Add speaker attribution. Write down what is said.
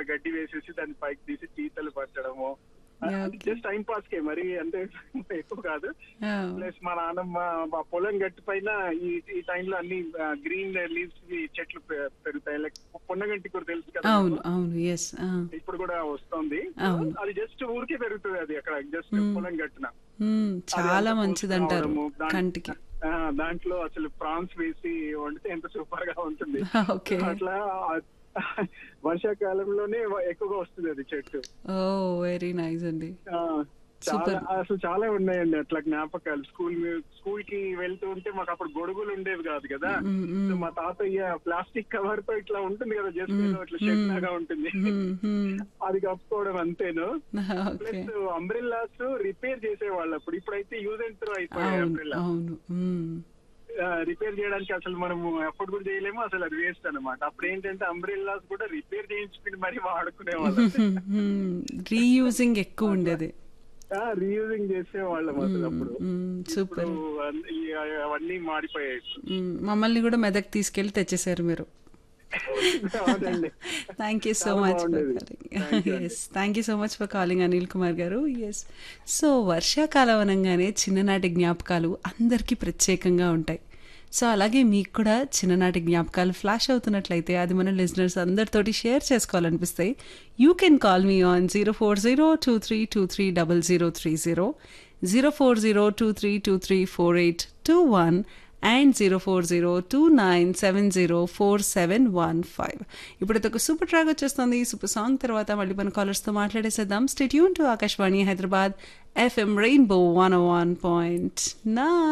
Speaker 1: గడ్డి వేసేసి దాన్ని పైకి తీసి చీతలు పట్టడము
Speaker 2: Yeah,
Speaker 1: జస్ట్ టైం పాస్ కే మరి అంటే ఎక్కువ కాదు
Speaker 2: Oh.
Speaker 1: ప్లస్ మా నాన్నమ్మ మా పొలం గట్టు పైన ఈ ఈ టైంలో అన్ని గ్రీన్ లీవ్స్ చెట్లు పె- పెరుగుతాయి లైక్ పొన్నగంటి కూడా తెలుసు కదా
Speaker 2: అవును
Speaker 1: మీకు?
Speaker 2: అవును ఎస్
Speaker 1: ఇప్పుడు కూడా వస్తుంది
Speaker 2: అవును.
Speaker 1: అది జస్ట్ ఊరికే పెరుగుతుంది అది అక్కడ జస్ట్
Speaker 2: Hmm.
Speaker 1: పొలం గట్టున
Speaker 2: చాలా
Speaker 1: అంతా
Speaker 2: మంచిదంటారు
Speaker 1: పూసుకురావడము, దాం-
Speaker 2: కంటికి
Speaker 1: ఆ, దాంట్లో అసలు ప్రాన్స్ వేసి వండితే ఎంత సూపర్ గా ఉంటుంది
Speaker 2: ఓకే
Speaker 1: అట్లా ఆ, వర్షాకాలంలోనే ఎక్కువగా వస్తుంది అది చెట్టు
Speaker 2: ఓ వెరీ నైస్ అండి
Speaker 1: ఆ, చాలా అసలు చాలా ఉన్నాయండి అట్లా జ్ఞాపకాలు స్కూల్ స్కూల్ కి వెళ్తూ ఉంటే మాకు అప్పుడు గొడుగులు ఉండేవి కాదు కదా
Speaker 2: మ్మ్, మ్మ్.
Speaker 1: సో మా తాతయ్య ప్లాస్టిక్ కవర్ తో ఇట్లా ఉంటుంది కదా జస్ట్ ఇట్లా షెడ్ లాగా ఉంటుంది
Speaker 2: మ్మ్, మ్మ్.
Speaker 1: అది కప్పుకోవడం అంతేను
Speaker 2: ఓకే
Speaker 1: ప్లస్ అంబ్రిల్లాస్ రిపేర్ చేసేవాళ్ళు అప్పుడు ఇప్పుడైతే యూజ్ అండ్ త్రో అయిపోయాయి
Speaker 2: అవును
Speaker 1: అంబ్రిల్లా
Speaker 2: అవును మ్మ్.
Speaker 1: రిపేర్ చేయడానికి అసలు మనము ఎఫర్ట్ కూడా చేయలేము అసలు అది వేస్ట్ అన్నమాట అప్పుడు ఏంటంటే అంబ్రిల్లాస్ కూడా రిపేర్ చేయించుకుని మరీ వాడుకునే వాళ్ళం
Speaker 2: రీయూజింగ్ ఎక్కువ ఉండేది
Speaker 1: రీయూజింగ్ చేసేవాళ్ళం అసలు అప్పుడు
Speaker 2: సూపర్
Speaker 1: ఇప్పుడు అన్ని- ఈ అవన్నీ మారిపోయాయి
Speaker 2: మమ్మల్ని కూడా మెదక్ తీసుకెళ్లి తెచ్చేసారు మీరు
Speaker 1: అవునండి
Speaker 2: థ్యాంక్ యూ సో
Speaker 1: చాలా
Speaker 2: మచ్ ఫర్
Speaker 1: బాగుండేది.
Speaker 2: కాలింగ్
Speaker 1: Thank you అండి.
Speaker 2: Yes thank you so much for calling Anil Kumar గారు ఎస్ సో వర్షాకాలం అనగానే చిన్ననాటి జ్ఞాపకాలు అందరికీ ప్రత్యేకంగా ఉంటాయి సో అలాగే మీకు కూడా చిన్ననాటి జ్ఞాపకాలు ఫ్లాష్ అవుతున్నట్లయితే అది మన లిజనర్స్ అందరితోటి షేర్ చేసుకోవాలనిపిస్తాయి you can call me on zero four zero two three two three double zero three zero zero four zero two three two three four eight two one and zero four zero two nine seven zero four seven one five ఇప్పుడు ఒక super track వచ్చేస్తుంది ఈ super song తర్వాత మళ్ళీ మన కాలర్స్తో మాట్లాడేసేద్దాం stay tuned to Akashvani Hyderabad FM rainbow one one point నా